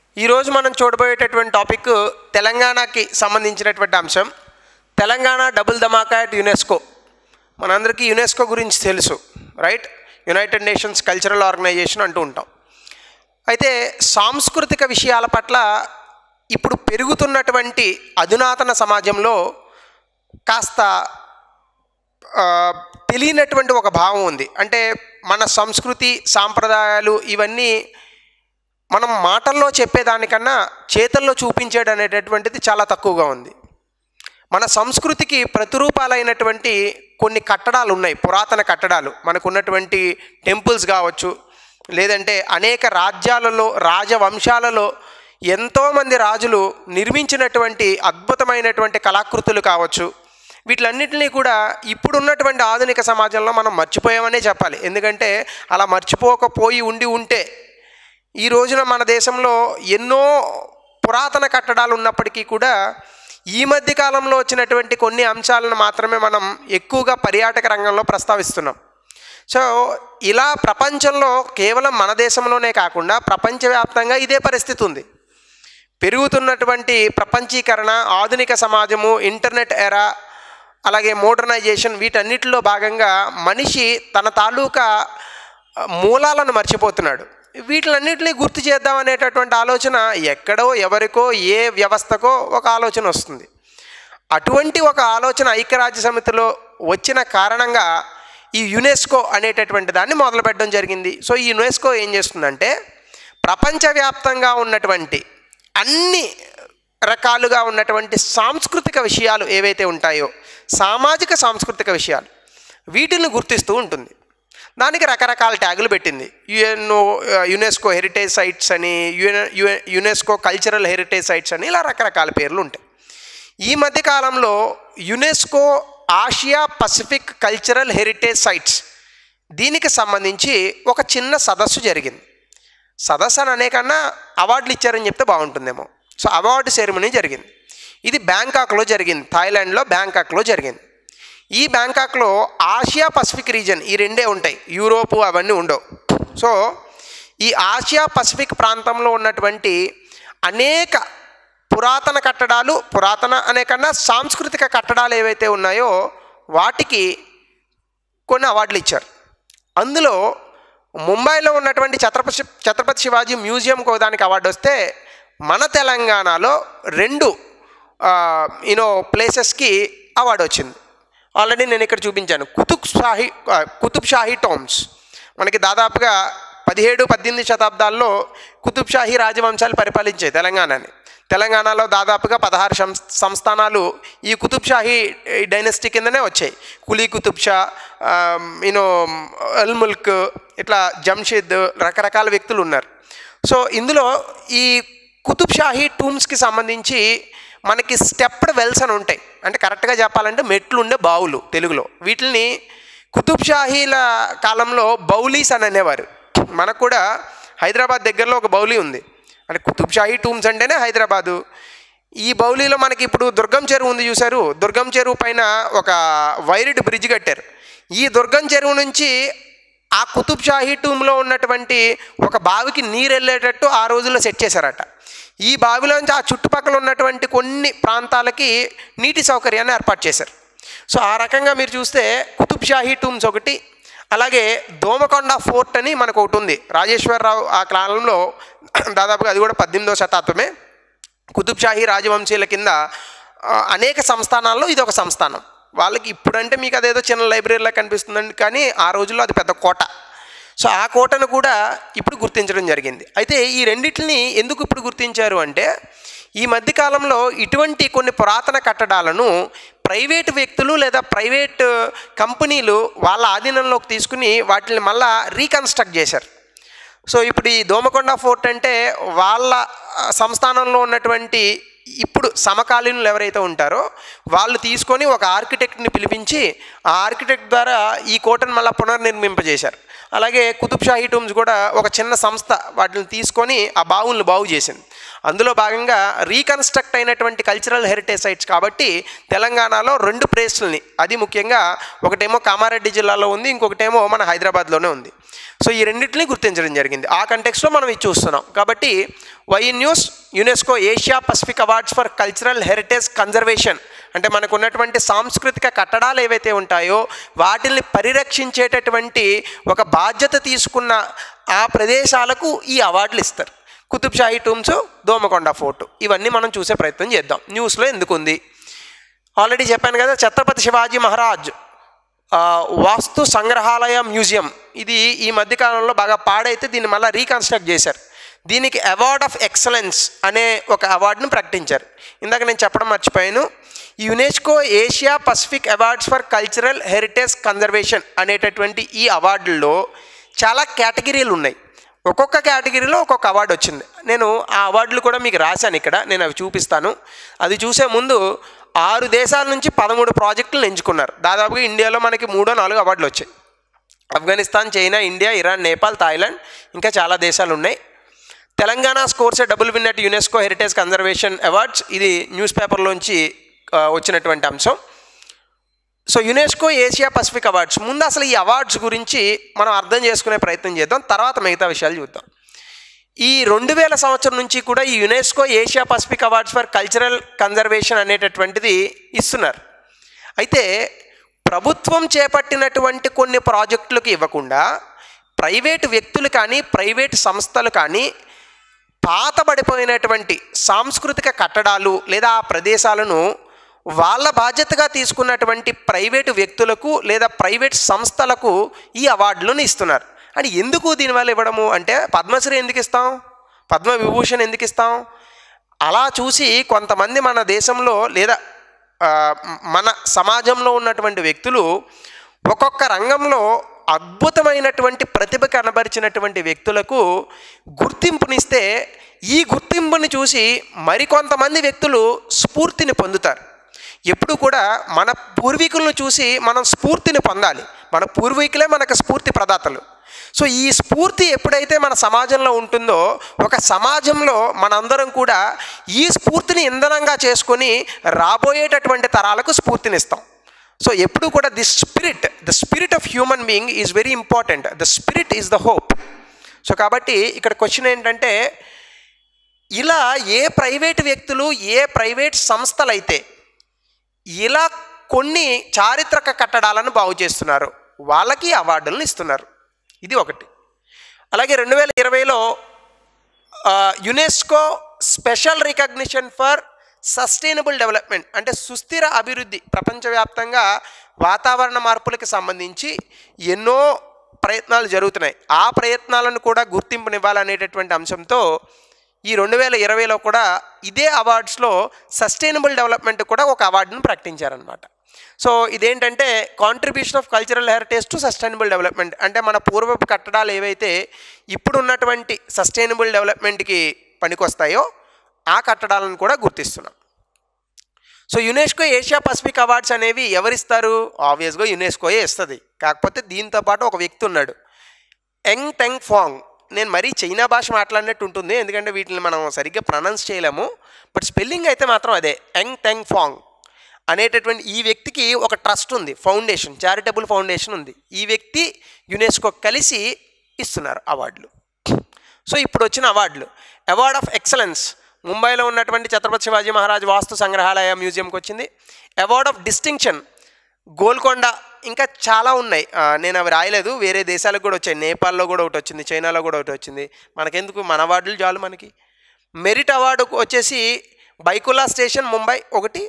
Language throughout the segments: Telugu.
ఈరోజు మనం చూడబోయేటటువంటి టాపిక్ తెలంగాణకి సంబంధించినటువంటి అంశం తెలంగాణ డబుల్ ధమాకా అట్ యునెస్కో మనందరికీ యునెస్కో గురించి తెలుసు right United Nations Cultural Organization అంటూ ఉంటాం అయితే సాంస్కృతిక విషయాల పట్ల ఇప్పుడు పెరుగుతున్నటువంటి అధునాతన సమాజంలో కాస్త ఆ, తెలియనటువంటి ఒక భావం ఉంది అంటే మన సంస్కృతి సాంప్రదాయాలు ఇవన్నీ మనం మాటల్లో చెప్పేదానికన్నా చేతల్లో చూపించేది అనేటటువంటిది చాలా తక్కువగా ఉంది మన సంస్కృతికి ప్రతిరూపాలైనటువంటి కొన్ని కట్టడాలు ఉన్నాయి పురాతన కట్టడాలు మనకు ఉన్నటువంటి టెంపుల్స్ కావచ్చు లేదంటే అనేక రాజ్యాలలో రాజవంశాలలో ఎంతోమంది రాజులు నిర్మించినటువంటి అద్భుతమైనటువంటి కళాకృతులు కావచ్చు వీటిలన్నింటినీ కూడా ఇప్పుడున్నటువంటి ఆధునిక సమాజంలో మనం మర్చిపోయామనే చెప్పాలి ఎందుకంటే అలా మర్చిపోకపోయి ఉండి ఉంటే ఈ రోజున మన దేశంలో ఎన్నో పురాతన కట్టడాలు ఉన్నప్పటికీ కూడా ఈ మధ్య కాలంలో వచ్చినటువంటి కొన్ని అంశాలను మాత్రమే మనం ఎక్కువగా పర్యాటక రంగంలో ప్రస్తావిస్తున్నాం సో ఇలా ప్రపంచంలో కేవలం మన దేశంలోనే కాకుండా ప్రపంచవ్యాప్తంగా ఇదే పరిస్థితి ఉంది పెరుగుతున్నటువంటి ప్రపంచీకరణ ఆధునిక సమాజము ఇంటర్నెట్ ఎరా అలాగే మోడర్నైజేషన్ వీటన్నిటిలో భాగంగా మనిషి తన తాలూకా ఆ, మూలాలను మర్చిపోతున్నాడు వీటిలన్నింటినీ గుర్తు చేద్దాం అనేటటువంటి ఆలోచన ఎక్కడో ఎవరికో ఏ వ్యవస్థకో ఒక ఆలోచన వస్తుంది అటువంటి ఒక ఆలోచన ఐక్యరాజ్య సమితిలో వచ్చిన కారణంగా ఈ యునెస్కో అనేటటువంటి దాన్ని మొదలు పెట్టడం జరిగింది సో ఈ యునెస్కో ఏం చేస్తుందంటే ప్రపంచవ్యాప్తంగా ఉన్నటువంటి అన్ని రకాలుగా ఉన్నటువంటి సాంస్కృతిక విషయాలు ఏవైతే ఉంటాయో సామాజిక సాంస్కృతిక విషయాలు వీటిని గుర్తిస్తూ ఉంటుంది దానికి రకరకాల ట్యాగులు పెట్టింది యుఎన్ఓ యునెస్కో హెరిటేజ్ సైట్స్ అని యుఎన్ యు- యునెస్కో కల్చరల్ హెరిటేజ్ సైట్స్ అని ఇలా రకరకాల పేర్లు ఉంటాయి ఈ మధ్య కాలంలో UNESCO Asia Pacific cultural heritage sites దీనికి సంబంధించి ఒక చిన్న సదస్సు జరిగింది సదస్సు అని అనేకన్నా అవార్డులు ఇచ్చారని చెప్తే బాగుంటుందేమో సో అవార్డు సెరమనీ జరిగింది ఇది బ్యాంకాక్లో జరిగింది థాయిలాండ్లో బ్యాంకాక్లో జరిగింది ఈ బ్యాంకాక్లో ఆసియా పసిఫిక్ రీజన్ ఈ రెండే ఉంటాయి యూరోపు అవన్నీ ఉండవు సో ఈ ఆసియా పసిఫిక్ ప్రాంతంలో ఉన్నటువంటి అనేక పురాతన కట్టడాలు పురాతన అనే కన్నా సాంస్కృతిక కట్టడాలు ఏవైతే ఉన్నాయో వాటికి కొన్ని అవార్డులు ఇచ్చారు అందులో ముంబైలో ఉన్నటువంటి ఛత్రపతి ఛత్రపతి శివాజీ మ్యూజియంకు దానికి అవార్డు వస్తే మన తెలంగాణలో రెండు యూనో ప్లేసెస్కి అవార్డు వచ్చింది ఆల్రెడీ నేను ఇక్కడ చూపించాను కుతుబ్ షాహీ ఆ, కుతుబ్ షాహీ టోమ్స్ మనకి దాదాపుగా పదిహేడు పద్దెనిమిది శతాబ్దాల్లో కుతుబ్ షాహీ రాజవంశాలు పరిపాలించాయి తెలంగాణని తెలంగాణలో దాదాపుగా పదహారు సం సంస్థానాలు ఈ కుతుబ్ షాహీ డైనస్టీ కిందనే వచ్చాయి కులీ కుతుబ్ షా యూనో అల్ ముల్క్ ఇట్లా జంషీద్ రకరకాల వ్యక్తులు ఉన్నారు సో ఇందులో ఈ కుతుబ్ షాహీ టూమ్స్కి సంబంధించి మనకి స్టెప్డ్ వెల్స్ అని ఉంటాయి అంటే కరెక్ట్గా చెప్పాలంటే మెట్లు ఉండే బావులు తెలుగులో వీటిని కుతుబ్ షాహీల కాలంలో బౌలీస్ అని అనేవారు మనకు కూడా హైదరాబాద్ దగ్గరలో ఒక బౌలీ ఉంది అంటే కుతుబ్ షాహీ టూమ్స్ అంటేనే హైదరాబాదు ఈ బౌలీలో మనకి ఇప్పుడు దుర్గం చెరువు ఉంది చూశారు దుర్గం చెరువు పైన ఒక వైర్డ్ బ్రిడ్జ్ కట్టారు ఈ దుర్గం చెరువు నుంచి ఆ కుతుబ్ షాహీ టూమ్లో ఉన్నటువంటి ఒక బావికి నీరు వెళ్ళేటట్టు ఆ రోజుల్లో సెట్ చేశారట ఈ బావిలోంచి ఆ చుట్టుపక్కల ఉన్నటువంటి కొన్ని ప్రాంతాలకి నీటి సౌకర్యాన్ని ఏర్పాటు చేశారు సో ఆ రకంగా మీరు చూస్తే కుతుబ్ షాహీ టూమ్స్ ఒకటి అలాగే దోమకొండ ఫోర్ట్ అని మనకు ఒకటి ఉంది రాజేశ్వరరావు ఆ కాలంలో దాదాపుగా అది కూడా పద్దెనిమిదవ శతాబ్దమే కుతుబ్ షాహీ రాజవంశీయుల కింద ఆ, అనేక సంస్థానాల్లో ఇది ఒక సంస్థానం వాళ్ళకి ఇప్పుడంటే మీకు అదేదో చిన్న లైబ్రరీలా కనిపిస్తుందండి కానీ ఆ రోజుల్లో అది పెద్ద కోట సో ఆ కోటను కూడా ఇప్పుడు గుర్తించడం జరిగింది అయితే ఈ రెండింటిని ఎందుకు ఇప్పుడు గుర్తించారు అంటే ఈ మధ్యకాలంలో ఇటువంటి కొన్ని పురాతన కట్టడాలను ప్రైవేటు వ్యక్తులు లేదా ప్రైవేట్ కంపెనీలు వాళ్ళ ఆధీనంలోకి తీసుకుని వాటిని మళ్ళా రీకన్స్ట్రక్ట్ చేశారు సో ఇప్పుడు ఈ దోమకొండ ఫోర్ట్ అంటే వాళ్ళ ఆ, సంస్థానంలో ఉన్నటువంటి ఇప్పుడు సమకాలీనులు ఎవరైతే ఉంటారో వాళ్ళు తీసుకొని ఒక ఆర్కిటెక్ట్ని పిలిపించి ఆ ఆర్కిటెక్ట్ ద్వారా ఈ కోటను మళ్ళీ పునర్నిర్మింపజేశారు అలాగే కుతుబ్ షాహీ టూమ్స్ కూడా ఒక చిన్న సంస్థ వాటిని తీసుకొని ఆ బావులను బాగు చేసింది అందులో భాగంగా రీకన్స్ట్రక్ట్ అయినటువంటి కల్చరల్ హెరిటేజ్ సైట్స్ కాబట్టి తెలంగాణలో రెండు ప్లేస్లని అది ముఖ్యంగా ఒకటేమో కామారెడ్డి జిల్లాలో ఉంది ఇంకొకటేమో మన హైదరాబాద్లోనే ఉంది సో ఈ రెండింటిని గుర్తించడం జరిగింది ఆ కంటెక్స్లో మనం ఇది చూస్తున్నాం కాబట్టి why news UNESCO Asia Pacific awards for cultural heritage conservation అంటే మనకు ఉన్నటువంటి సాంస్కృతిక కట్టడాలు ఏవైతే ఉంటాయో వాటిని పరిరక్షించేటటువంటి ఒక బాధ్యత తీసుకున్న ఆ ప్రదేశాలకు ఈ అవార్డులు ఇస్తారు కుతుబ్ షాహీ టూమ్స్ దోమకొండ ఫోర్టు ఇవన్నీ మనం చూసే ప్రయత్నం చేద్దాం న్యూస్లో ఎందుకు ఉంది ఆల్రెడీ చెప్పాను కదా ఛత్రపతి శివాజీ మహారాజ్ ఆ, వాస్తు సంగ్రహాలయ మ్యూజియం ఇది ఈ మధ్యకాలంలో బాగా పాడైతే దీన్ని మళ్ళీ రీకన్స్ట్రక్ట్ చేశారు దీనికి అవార్డ్ ఆఫ్ ఎక్సలెన్స్ అనే ఒక అవార్డును ప్రకటించారు ఇందాక నేను చెప్పడం మర్చిపోయాను UNESCO Asia Pacific awards for cultural heritage conservation అనేటటువంటి ఈ అవార్డుల్లో చాలా కేటగిరీలు ఉన్నాయి ఒక్కొక్క కేటగిరీలో ఒక్కొక్క అవార్డు వచ్చింది నేను ఆ అవార్డులు కూడా మీకు రాశాను ఇక్కడ నేను అవి చూపిస్తాను అది చూసే ముందు ఆరు దేశాల నుంచి పదమూడు ప్రాజెక్టులు ఎంచుకున్నారు దాదాపుగా ఇండియాలో మనకి మూడో నాలుగు అవార్డులు వచ్చాయి Afghanistan China India Iran Nepal Thailand ఇంకా చాలా దేశాలు ఉన్నాయి Telangana scores double win at UNESCO heritage conservation awards ఇది న్యూస్ పేపర్లోంచి ఆ, వచ్చినటువంటి అంశం so UNESCO Asia Pacific awards ముందు అసలు ఈ అవార్డ్స్ గురించి మనం అర్థం చేసుకునే ప్రయత్నం చేద్దాం తర్వాత మిగతా విషయాలు చూద్దాం ఈ రెండు వేల సంవత్సరం నుంచి కూడా ఈ UNESCO Asia Pacific awards for cultural conservation అనేటటువంటిది ఇస్తున్నారు అయితే ప్రభుత్వం చేపట్టినటువంటి కొన్ని ప్రాజెక్టులకు ఇవ్వకుండా ప్రైవేటు వ్యక్తులు కానీ ప్రైవేట్ సంస్థలు కానీ పాతబడిపోయినటువంటి సాంస్కృతిక కట్టడాలు లేదా ఆ ప్రదేశాలను వాళ్ళ బాధ్యతగా తీసుకున్నటువంటి ప్రైవేటు వ్యక్తులకు లేదా ప్రైవేట్ సంస్థలకు ఈ అవార్డులను ఇస్తున్నారు అని ఎందుకు దీనివల్ల ఇవ్వడము అంటే పద్మశ్రీ ఎందుకు ఇస్తాం పద్మ విభూషణ్ ఎందుకు ఇస్తాం అలా చూసి కొంతమంది మన దేశంలో లేదా ఆ, మన సమాజంలో ఉన్నటువంటి వ్యక్తులు ఒక్కొక్క రంగంలో అద్భుతమైనటువంటి ప్రతిభ కనబరిచినటువంటి వ్యక్తులకు గుర్తింపునిస్తే ఈ గుర్తింపుని చూసి మరికొంతమంది వ్యక్తులు స్ఫూర్తిని పొందుతారు ఎప్పుడు కూడా మన పూర్వీకులను చూసి మనం స్ఫూర్తిని పొందాలి మన పూర్వీకులే మనకు స్ఫూర్తి ప్రదాతలు సో ఈ స్ఫూర్తి ఎప్పుడైతే మన సమాజంలో ఉంటుందో ఒక సమాజంలో మనందరం కూడా ఈ స్ఫూర్తిని ఇంధనంగా చేసుకొని రాబోయేటటువంటి తరాలకు స్ఫూర్తినిస్తాం సో ఎప్పుడు కూడా the spirit the spirit of human being is very important the spirit is the hope so కాబట్టి ఇక్కడ క్వశ్చన్ ఏంటంటే ఇలా ఏ ప్రైవేట్ వ్యక్తులు ఏ ప్రైవేట్ సంస్థలైతే ఇలా కొన్ని చారిత్రక కట్టడాలను బాగు చేస్తున్నారు వాళ్ళకి అవార్డులను ఇస్తున్నారు ఇది ఒకటి అలాగే రెండు వేల ఇరవైలో UNESCO special recognition for sustainable development అంటే సుస్థిర అభివృద్ధి ప్రపంచవ్యాప్తంగా వాతావరణ మార్పులకు సంబంధించి ఎన్నో ప్రయత్నాలు జరుగుతున్నాయి ఆ ప్రయత్నాలను కూడా గుర్తింపునివ్వాలనేటటువంటి అంశంతో ఈ రెండు వేల ఇరవైలో కూడా ఇదే అవార్డ్స్లో సస్టైనబుల్ డెవలప్మెంట్ కూడా ఒక అవార్డును ప్రకటించారనమాట సో ఇదేంటంటే contribution of cultural heritage to sustainable development అంటే మన పూర్వపు కట్టడాలు ఏవైతే ఇప్పుడు ఉన్నటువంటి సస్టైనబుల్ డెవలప్మెంట్కి పనికొస్తాయో ఆ కట్టడాలను కూడా గుర్తిస్తున్నాం so UNESCO Asia Pacific awards అనేవి ఎవరిస్తారు ఆబ్వియస్గా యునెస్కోయే ఇస్తుంది కాకపోతే దీంతో పాటు ఒక వ్యక్తి ఉన్నాడు ఎంగ్ టెంగ్ ఫాంగ్ నేను మరీ చైనా భాష మాట్లాడినట్టు ఉంటుంది ఎందుకంటే వీటిని మనం సరిగ్గా ప్రొనౌన్స్ చేయలేము బట్ స్పెల్లింగ్ అయితే మాత్రం అదే ఎంగ్ టెంగ్ ఫాంగ్ అనేటటువంటి ఈ వ్యక్తికి ఒక ట్రస్ట్ ఉంది ఫౌండేషన్ చారిటబుల్ ఫౌండేషన్ ఉంది ఈ వ్యక్తి యునెస్కో కలిసి ఇస్తున్నారు అవార్డులు సో ఇప్పుడు వచ్చిన అవార్డులు అవార్డ్ ఆఫ్ ఎక్సలెన్స్ ముంబైలో ఉన్నటువంటి ఛత్రపతి శివాజీ మహారాజ్ వాస్తు సంగ్రహాలయ మ్యూజియంకి వచ్చింది అవార్డ్ ఆఫ్ డిస్టింక్షన్ గోల్కొండ ఇంకా చాలా ఉన్నాయి ఆ, నేను అవి రాయలేదు వేరే దేశాలకు కూడా వచ్చాయి నేపాల్లో కూడా ఒకటి వచ్చింది చైనాలో కూడా ఒకటి వచ్చింది మనకెందుకు మన అవార్డులు చాలు మనకి మెరిట్ అవార్డు వచ్చేసి బైకులా స్టేషన్ ముంబై ఒకటి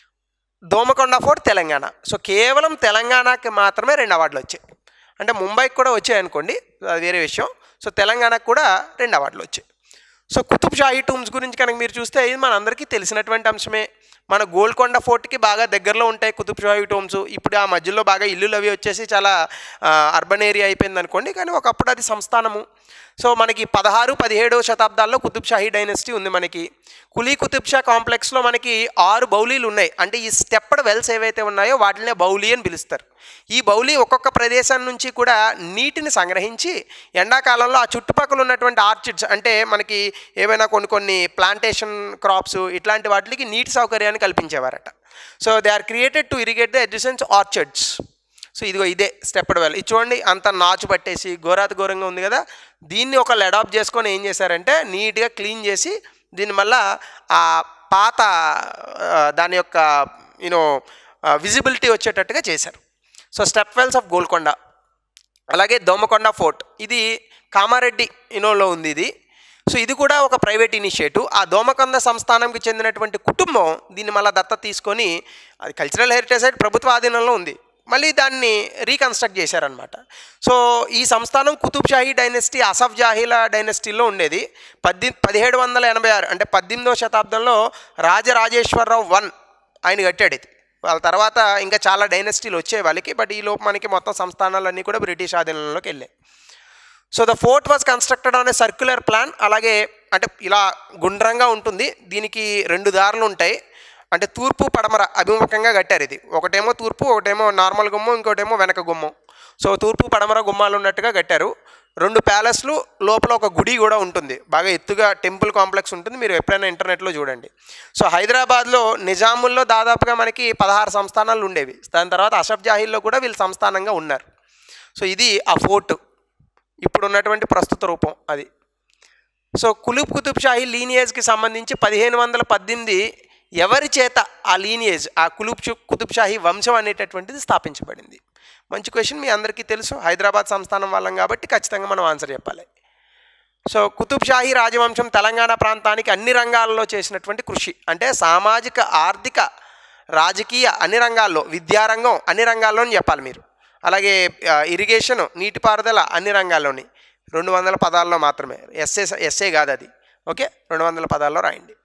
దోమకొండ ఫోర్ట్ తెలంగాణ సో కేవలం తెలంగాణకి మాత్రమే రెండు అవార్డులు వచ్చాయి అంటే ముంబైకి కూడా వచ్చాయి అనుకోండి అది వేరే విషయం సో తెలంగాణకు కూడా రెండు అవార్డులు వచ్చాయి సో కుతుబ్ షాహీ టూమ్స్ గురించి కనుక మీరు చూస్తే ఇది మన అందరికీ తెలిసినటువంటి అంశమే మన గోల్కొండ ఫోర్ట్కి బాగా దగ్గరలో ఉంటాయి కుతుబ్ షాహీ టూమ్స్ ఇప్పుడు ఆ మధ్యలో బాగా ఇల్లులు అవి వచ్చేసి చాలా ఆ, అర్బన్ ఏరియా అయిపోయింది అనుకోండి కానీ ఒకప్పుడు అది సంస్థానము సో మనకి పదహారు పదిహేడవ శతాబ్దాల్లో కుతుబ్ షాహీ డైనెస్టీ ఉంది మనకి కులీ కుతుబ్ షా కాంప్లెక్స్లో మనకి ఆరు బౌలీలు ఉన్నాయి అంటే ఈ స్టెప్డ్ వెల్స్ ఏవైతే ఉన్నాయో వాటినే బౌలీ అని పిలుస్తారు ఈ బౌలీ ఒక్కొక్క ప్రదేశం నుంచి కూడా నీటిని సంగ్రహించి ఎండాకాలంలో ఆ చుట్టుపక్కల ఉన్నటువంటి ఆర్చిడ్స్ అంటే మనకి ఏమైనా కొన్ని కొన్ని ప్లాంటేషన్ క్రాప్స్ ఇట్లాంటి వాటికి నీటి సౌకర్యాన్ని కల్పించేవారట so they are created to irrigate the adjacence orchards so ఇదిగో ఇదే స్టెప్డ్ వెల్ ఇది చూడండి అంత నాచు పట్టేసి ఘోరాతి ఘోరంగా ఉంది కదా దీన్ని ఒకళ్ళు అడాప్ట్ చేసుకొని ఏం చేశారంటే నీట్గా క్లీన్ చేసి దీని వల్ల ఆ పాత ఆ, దాని యొక్క యూనో విజిబిలిటీ వచ్చేటట్టుగా చేశారు so step wells of Golconda అలాగే దోమకొండ ఫోర్ట్ ఇది కామారెడ్డి యూనోలో ఉంది ఇది సో ఇది కూడా ఒక ప్రైవేట్ ఇనిషియేటివ్ ఆ దోమకొండ సంస్థానంకి చెందినటువంటి కుటుంబం దీన్ని మళ్ళీ దత్త తీసుకొని అది కల్చరల్ హెరిటేజ్ సైట్ ప్రభుత్వ ఆధీనంలో ఉంది మళ్ళీ దాన్ని రీకన్స్ట్రక్ట్ చేశారనమాట సో ఈ సంస్థానం కుతుబ్ షాహీ డైనెస్టీ అసఫ్ జాహీల డైనెస్టీలో ఉండేది పద్దె పదిహేడు వందల ఎనభై ఆరు అంటే పద్దెనిమిదవ శతాబ్దంలో రాజరాజేశ్వరరావు వన్ ఆయన కట్టాడు ఇది వాళ్ళ తర్వాత ఇంకా చాలా డైనెస్టీలు వచ్చాయి వాళ్ళకి బట్ ఈ లోపు మనకి మొత్తం సంస్థానాలన్నీ కూడా బ్రిటిష్ ఆధీనంలోకి వెళ్ళాయి so the fort was constructed on a circular plan అలాగే అంటే ఇలా గుండ్రంగా ఉంటుంది దీనికి రెండు దారులు ఉంటాయి అంటే తూర్పు పడమర అభిముఖంగా కట్టారు ఇది ఒకటేమో తూర్పు ఒకటేమో నార్మల్ గుమ్మం ఇంకోటేమో వెనక గుమ్మం సో తూర్పు పడమర గుమ్మాలు ఉన్నట్టుగా కట్టారు రెండు ప్యాలెస్లు లోపల ఒక గుడి కూడా ఉంటుంది బాగా ఎత్తుగా టెంపుల్ కాంప్లెక్స్ ఉంటుంది మీరు ఎప్పుడైనా ఇంటర్నెట్లో చూడండి సో హైదరాబాద్లో నిజాముల్లో దాదాపుగా మనకి పదహారు సంస్థానాలు ఉండేవి దాని తర్వాత అషఫ్ జాహీల్లో కూడా వీళ్ళు సంస్థానంగా ఉన్నారు సో ఇది ఆ ఫోర్ట్ ఇప్పుడు ఉన్నటువంటి ప్రస్తుత రూపం అది సో కులుబ్ కుతుబ్ షాహీ లీనియేజ్కి సంబంధించి పదిహేను వందల పద్దెనిమిది ఎవరి చేత ఆ లీనియేజ్ ఆ కులుబ్ చు- కుతుబ్ షాహీ వంశం అనేటటువంటిది స్థాపించబడింది మంచి క్వశ్చన్ మీ అందరికీ తెలుసు హైదరాబాద్ సంస్థానం వాళ్ళం కాబట్టి ఖచ్చితంగా మనం ఆన్సర్ చెప్పాలి సో కుతుబ్ షాహీ రాజవంశం తెలంగాణ ప్రాంతానికి అన్ని రంగాల్లో చేసినటువంటి కృషి అంటే సామాజిక ఆర్థిక రాజకీయ అన్ని రంగాల్లో విద్యారంగం అన్ని రంగాల్లోని చెప్పాలి మీరు అలాగే ఆ, ఇరిగేషన్ నీటిపారుదల అన్ని రంగాల్లోని రెండు వందల పదాల్లో మాత్రమే ఎస్ఏ ఎస్ఏ కాదు అది ఓకే రెండు వందల పదాల్లో రాయండి